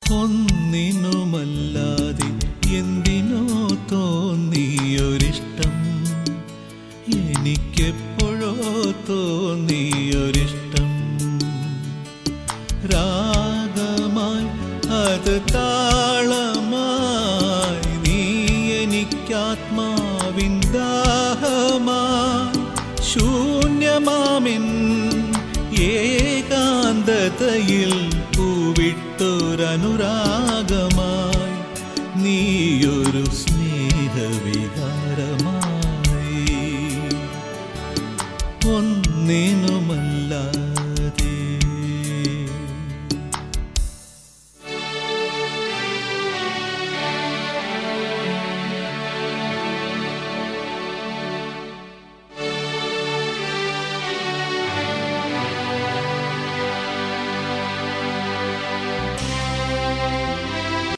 ഒന്നിനുമല്ലാതെ എന്തിനോ തോന്നിയൊരിഷ്ടം എനിക്കെപ്പോഴോ തോന്നിയൊരിഷ്ടം രാഗമായി അത് താളമായി നീ എനിക്കാത്മാവിൻ ദാഹമായി ശൂന്യമാമിൻ ഏകാന്തതയിൽ പൂവിട്ടൊരനുരാഗമായി നീയൊരു സ്നേഹവികാരമായി ഒന്നിനുമല്ല